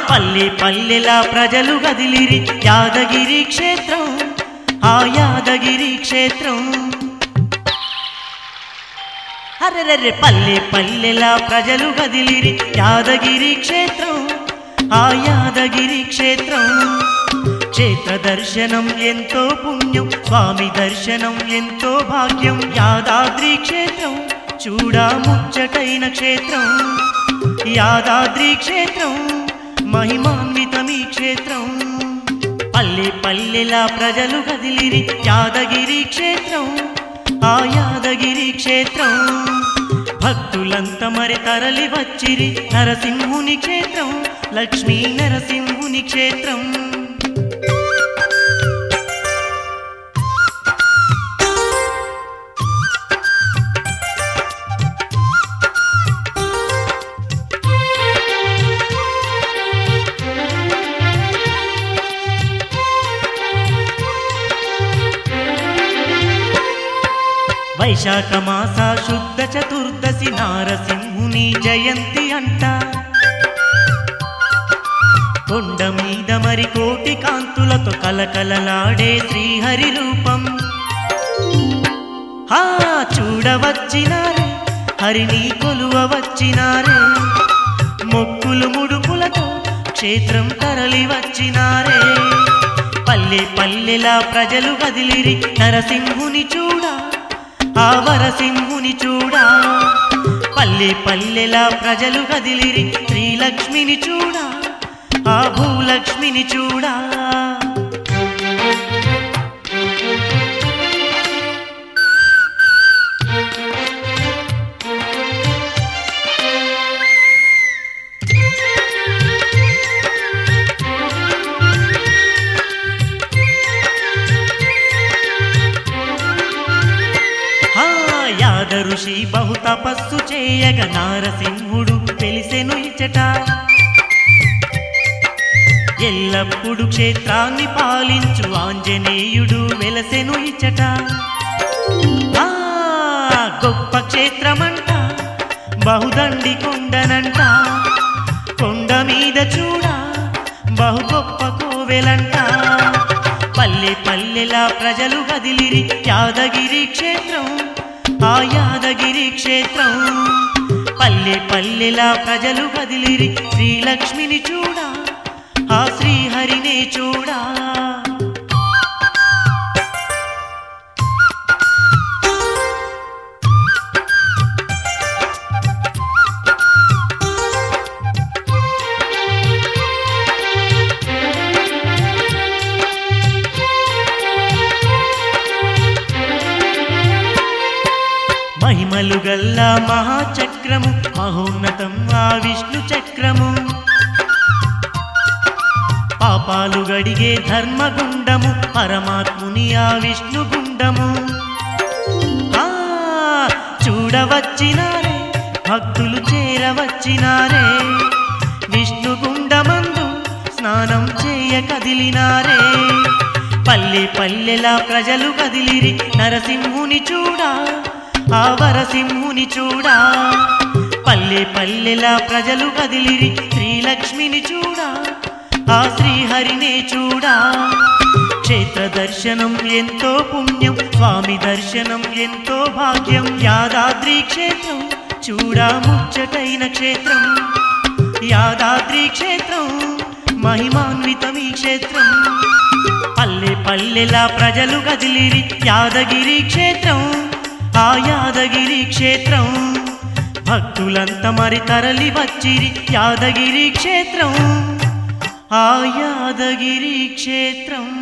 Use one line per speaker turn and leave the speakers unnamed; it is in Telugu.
పల్లె పల్లెలా ప్రజలు గదిలిరి యాదగిరి క్షేత్రం ఆ యాదగిరి క్షేత్రం అరెరెర్రె పల్లె పల్లెలా ప్రజలు గదిలిరి యాదగిరి క్షేత్రం ఆ యాదగిరి క్షేత్రం క్షేత్ర దర్శనం ఎంతో పుణ్యం స్వామి దర్శనం ఎంతో భాగ్యం యాదాద్రి క్షేత్రం చూడా ముచ్చటైన క్షేత్రం యాదాద్రి క్షేత్రం మహిమాన్వితమీ క్షేత్రం పల్లె పల్లెలా ప్రజలు కదిలిరి యాదగిరి క్షేత్రం ఆ యాదగిరి క్షేత్రం భక్తులంత మరి తరలి వచ్చిరి నరసింహుని క్షేత్రం లక్ష్మీ నరసింహుని క్షేత్రం వైశాఖ మాస శుద్ధ చతుర్దశి నారసింహుని జయంతి అంట కొండ మీద మరి కోటి కాంతులతో కలకలలాడే శ్రీహరి రూపం హా చూడవచ్చినారే హరిని కొలువ వచ్చినారే మొక్కులు ముడుపులతో క్షేత్రం తరలి వచ్చినారే పల్లె పల్లెలా ప్రజలు కదిలిరి నరసింహుని చూడా ఆ వరసింహుని చూడా పల్లె పల్లెలా ప్రజలు కదిలిరి శ్రీలక్ష్మిని చూడా ఆ భూలక్ష్మిని చూడా ఆ యాద ఋషి బహు తపస్సు చేయగ నారసింహుడు తెలిసెను ఇచ్చట ఎల్లప్పుడు క్షేత్రాన్ని పాలించు ఆంజనేయుడు వెలసెను ఇచ్చట ఆ గొప్ప క్షేత్రమంట బహుదండి కొండనంట కొండ మీద చూడా బహు గొప్ప కోవెలంట పల్లె పల్లెలా ప్రజలు కదిలిరి యాదగిరి క్షేత్రం ఆ యాదగిరి క్షేత్రం పల్లె పల్లెలా ప్రజలు కదిలిరి శ్రీలక్ష్మిని చూడా ఆ శ్రీహరినే చూడా మహిమలు గల్లా మహాచక్రము మహోన్నతం ఆ విష్ణు చక్రము పాపాలు గడిగే ధర్మగుండము పరమాత్ముని ఆ విష్ణు గుండము ఆ చూడవచ్చినారే భక్తులు చేరవచ్చినారే విష్ణు గుండమందు స్నానం చేయ కదిలినారే పల్లె పల్లెలా ప్రజలు కదిలిరి నరసింహుని చూడా ఆ వరసింహుని చూడా పల్లె పల్లెలా ప్రజలు కదిలిరి శ్రీలక్ష్మిని చూడా ఆ శ్రీహరినే చూడా క్షేత్ర దర్శనం ఎంతో పుణ్యం స్వామి దర్శనం ఎంతో భాగ్యం యాదాద్రి క్షేత్రం చూడా ముచ్చటైన క్షేత్రం యాదాద్రి క్షేత్రం మహిమాన్వితమీ క్షేత్రం పల్లె పల్లెలా ప్రజలు కదిలిరి యాదగిరి క్షేత్రం ఆ యాదగిరి క్షేత్రం భక్తులంత మరి తరలి వచ్చిరి యాదగిరి క్షేత్రం ఆ యాదగిరి క్షేత్రం